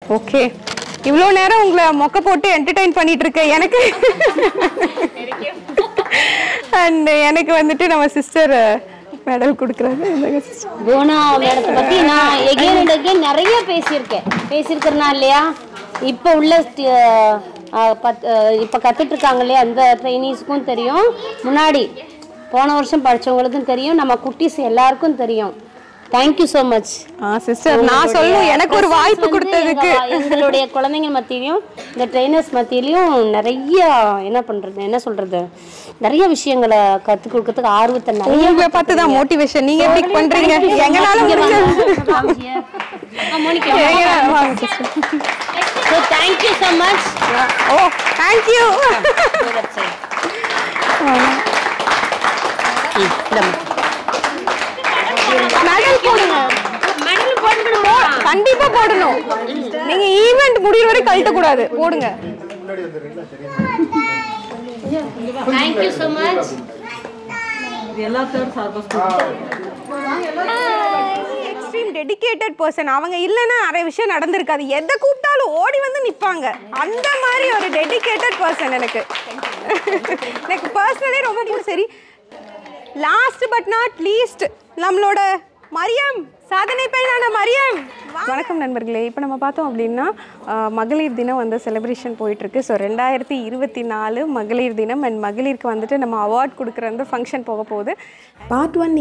Okay இவ்வளோ நேரம் உங்களை மொக்க போட்டு என்டர்டைன் பண்ணிட்டு இருக்கேன் எனக்கு அண்ட் எனக்கு வந்துட்டு நம்ம சிஸ்டர் மெடல் கொடுக்குறாங்க இந்தாங்க sister. போனா மேடத்தை பத்தி நான் எகேன் அண்ட் எகேன் நிறைய பேசியிருக்கேன் பேசியிருக்கிறனா இல்லையா இப்போ உள்ள sti- அஹ், பத்- அஹ், இப்போ கத்துட்டு இருக்காங்க இல்லையா அந்த ட்ரைனிஸ்க்கும் தெரியும் முன்னாடி போன வருஷம் படிச்சவங்களுக்கும் தெரியும் நம்ம குட்டீஸ் எல்லாருக்கும் தெரியும் தேங்க்யூ ஸோ மச் ஆ சிஸ்டர் நான் சொல்லணும் எனக்கு ஒரு வாய்ப்பு கொடுத்ததுக்கு எங்களுடைய குழந்தைங்க மத்தியிலையும் இந்த ட்ரைனர்ஸ் மத்தியிலையும் நிறைய என்ன பண்றது என்ன சொல்றது நிறைய விஷயங்களை கத்துக் கொடுக்கறதுக்கு ஆர்வத்தை நிறைய உங்களை பார்த்து தான் மோட்டிவேஷன் நீங்க எப்படி பண்றீங்க எங்களால முடிஞ்சது எங்களால- வாங்க sister. So thank you so much oh thank you medal போடுங்க கண்டிப்பா போடணும் நீங்க ஈவென்ட் முடியிற வரை கழட்ட கூடாது போடுங்க thank you so much extreme dedicated person அவங்க இல்லைன்னா நிறைய விஷயம் நடந்திருக்காது எதை கூப்பிட்டாலும் ஓடி வந்து நிற்பாங்க அந்த மாதிரி ஒரு டெடிகேட்டட் பர்சன் எனக்கு எனக்கு பர்சனலே ரொம்ப பிடிக்கும் சரி லாஸ்ட் பட் நாட் லீஸ்ட் நம்மளோட மரியம் சாதனை பெண்ணான மரியம் வணக்கம் நண்பர்களே இப்போ நம்ம பார்த்தோம் அப்படின்னா அஹ், மகளிர் தினம் வந்து செலிப்ரேஷன் போயிட்டுருக்கு ஸோ ரெண்டாயிரத்தி இருபத்தி நாலு மகளிர் தினம் அண்ட் மகளிருக்கு வந்துட்டு நம்ம அவார்ட் கொடுக்குற அந்த ஃபங்க்ஷன் போக போகுது பார்ட் ஒன்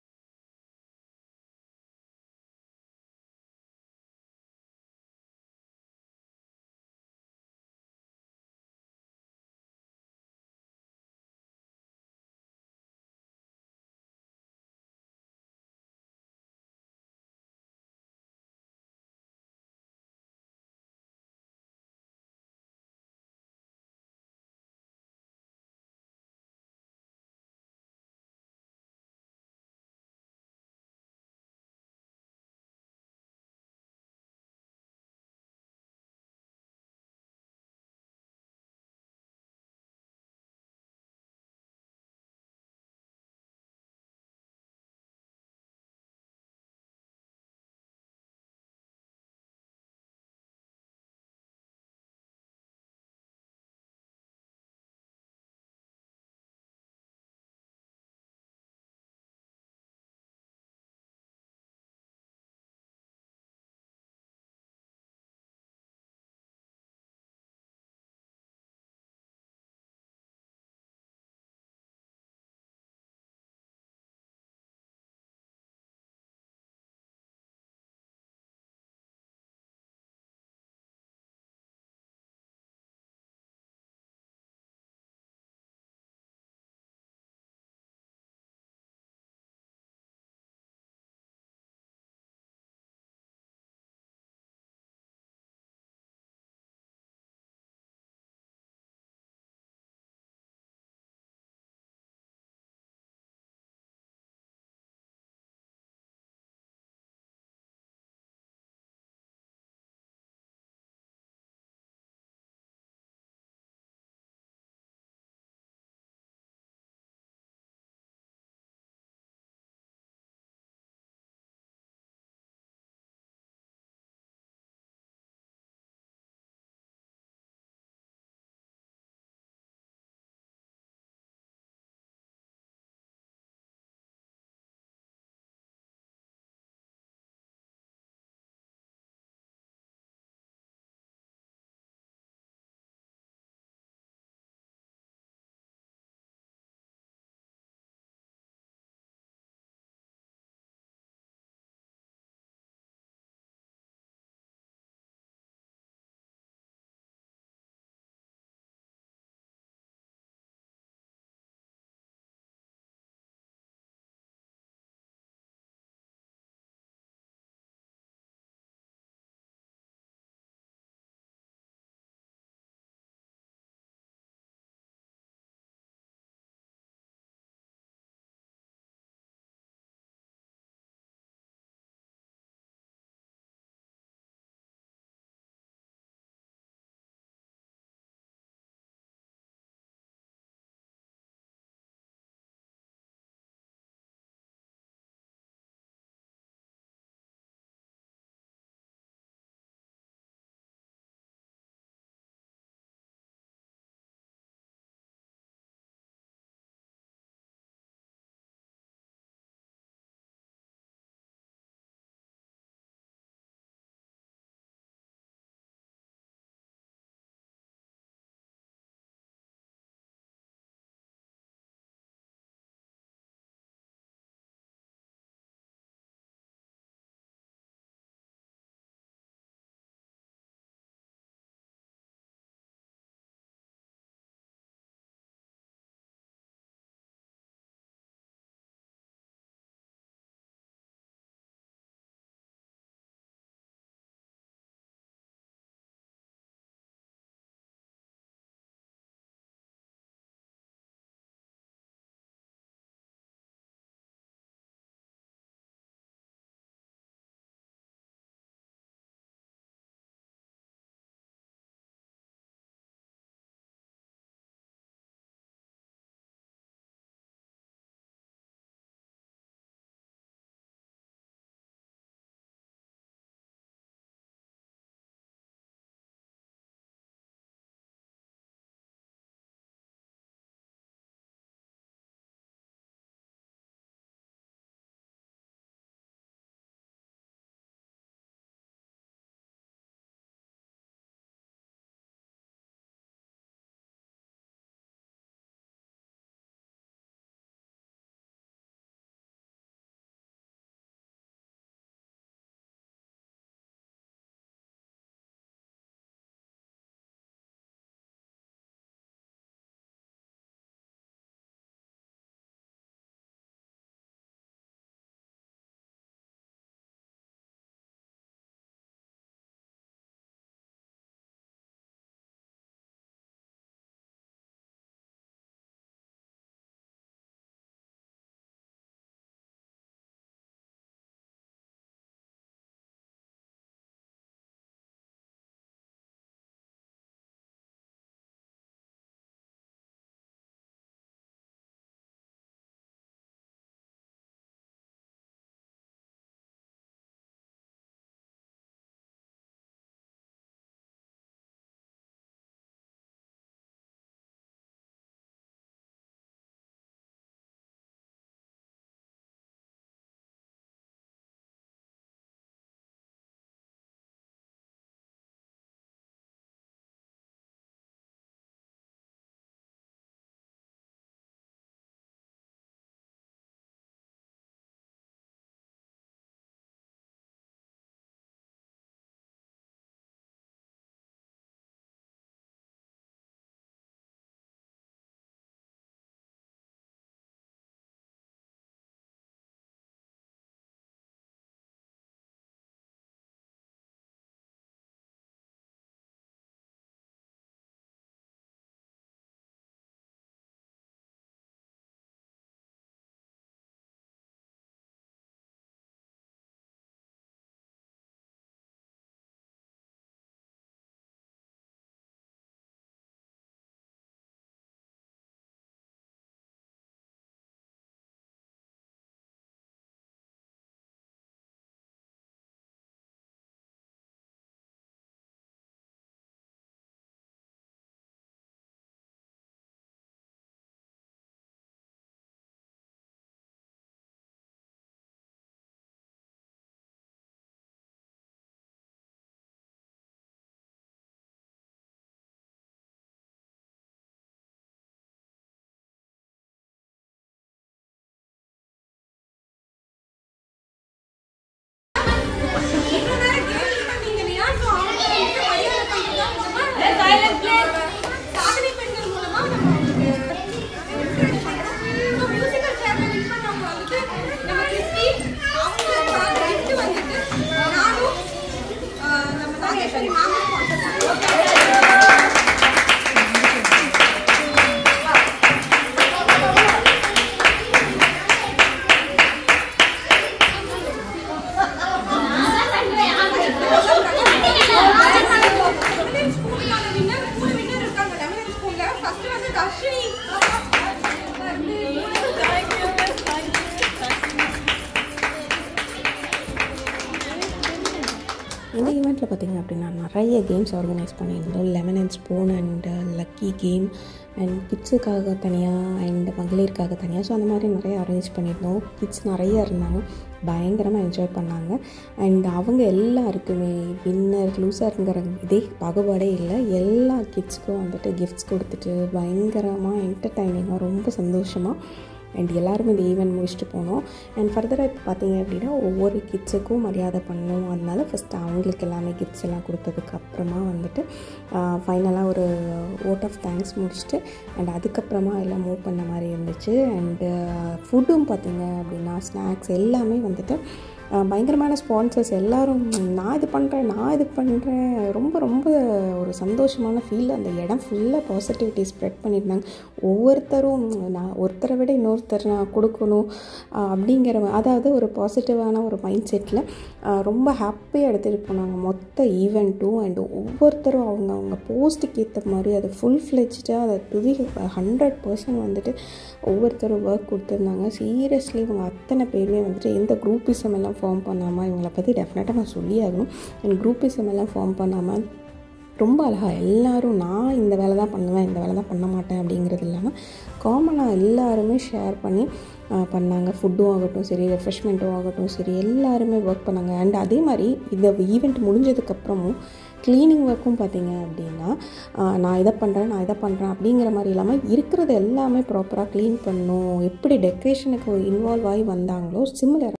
இந்த ஈவெண்ட்டில் பார்த்தீங்க அப்படின்னா நிறைய கேம்ஸ் ஆர்கனைஸ் பண்ணியிருந்தோம் lemon and spoon and lucky game and கிட்ஸுக்காக தனியாக அண்ட் மகளிருக்காக தனியாக ஸோ அந்த மாதிரி நிறைய அரேஞ்ச் பண்ணியிருந்தோம் கிட்ஸ் நிறைய இருந்தாங்க பயங்கரமாக என்ஜாய் பண்ணாங்க அண்ட் அவங்க எல்லாருக்குமே வின்னர் லூசருங்கிற இதே பாகுபாடே இல்லை எல்லா கிட்ஸ்க்கும் வந்துட்டு கிஃப்ட்ஸ் கொடுத்துட்டு பயங்கரமாக என்டர்டைனிங்காக ரொம்ப சந்தோஷமாக அண்ட் எல்லாருமே இந்த ஈவெண்ட் முடிச்சுட்டு போனோம் அண்ட் ஃபர்தராக இப்போ பார்த்தீங்க அப்படின்னா ஒவ்வொரு கிட்ஸுக்கும் மரியாதை பண்ணணும் அதனால ஃபஸ்ட்டு அவங்களுக்கு எல்லாமே கிஃப்ட்ஸ் எல்லாம் கொடுத்ததுக்கு அப்புறமா வந்துட்டு ஃபைனலாக ஒரு ஓட் ஆஃப் தேங்க்ஸ் முடிச்சுட்டு அண்ட் அதுக்கப்புறமா எல்லாம் மூவ் பண்ண மாதிரி இருந்துச்சு அண்டு ஃபுட்டும் பார்த்தீங்க அப்படின்னா ஸ்நாக்ஸ் எல்லாமே வந்துட்டு அஹ், பயங்கரமான ஸ்பான்சர்ஸ் எல்லாரும் நான் இது பண்ணுறேன் நான் இது பண்ணுறேன் ரொம்ப ரொம்ப ஒரு சந்தோஷமான ஃபீல் அந்த இடம் ஃபுல்லாக பாசிட்டிவிட்டி ஸ்ப்ரெட் பண்ணியிருந்தாங்க ஒவ்வொருத்தரும் நான் ஒருத்தரை விட இன்னொருத்தர் நான் கொடுக்கணும் அஹ், அப்படிங்கிற மா- அதாவது ஒரு பாசிட்டிவான ஒரு மைண்ட் செட்டில் ரொம்ப ஹாப்பியாக எடுத்துகிட்டு போனாங்க மொத்த ஈவெண்ட்டும் அண்ட் ஒவ்வொருத்தரும் அவங்க அவங்க போஸ்ட்டுக்கு ஏற்ற மாதிரி அதை ஃபுல் ஃப்ளெஜ்டாக அதை துதி ஹண்ட்ரட் பர்சன்ட் வந்துட்டு ஒவ்வொருத்தரும் ஒர்க் கொடுத்துருந்தாங்க சீரியஸ்லி இவங்க அத்தனை பேருமே வந்துட்டு எந்த குரூப்பிசம் எல்லாம் ஃபார்ம் பண்ணாமல் இவங்களை பற்றி டெஃபினட்டாக நான் சொல்லி ஆகணும் அண்ட் குரூப்பிசம் எல்லாம் ஃபார்ம் பண்ணாமல் ரொம்ப அழகாக எல்லாரும் நான் இந்த வேலை தான் பண்ணுவேன் இந்த வேலை தான் பண்ண மாட்டேன் அப்படிங்கிறது இல்லாமல் காமனாக எல்லாருமே ஷேர் பண்ணி ஆஹ், பண்ணாங்க ஃபுட்டும் ஆகட்டும் சரி ரெஃப்ரெஷ்மெண்ட்டும் ஆகட்டும் சரி எல்லாருமே ஒர்க் பண்ணாங்க அண்ட் அதே மாதிரி இந்த ஈவெண்ட் முடிஞ்சதுக்கப்புறமும் க்ளீனிங் ஒர்க்கும் பார்த்தீங்க அப்படின்னா ஆஹ், நான் இதை பண்ணுறேன் நான் இதை பண்ணுறேன் அப்படிங்கிற மாதிரி இல்லாமல் இருக்கிறது எல்லாமே ப்ராப்பராக க்ளீன் பண்ணணும் எப்படி டெக்கரேஷனுக்கு இன்வால்வ் ஆகி வந்தாங்களோ சிமிலர்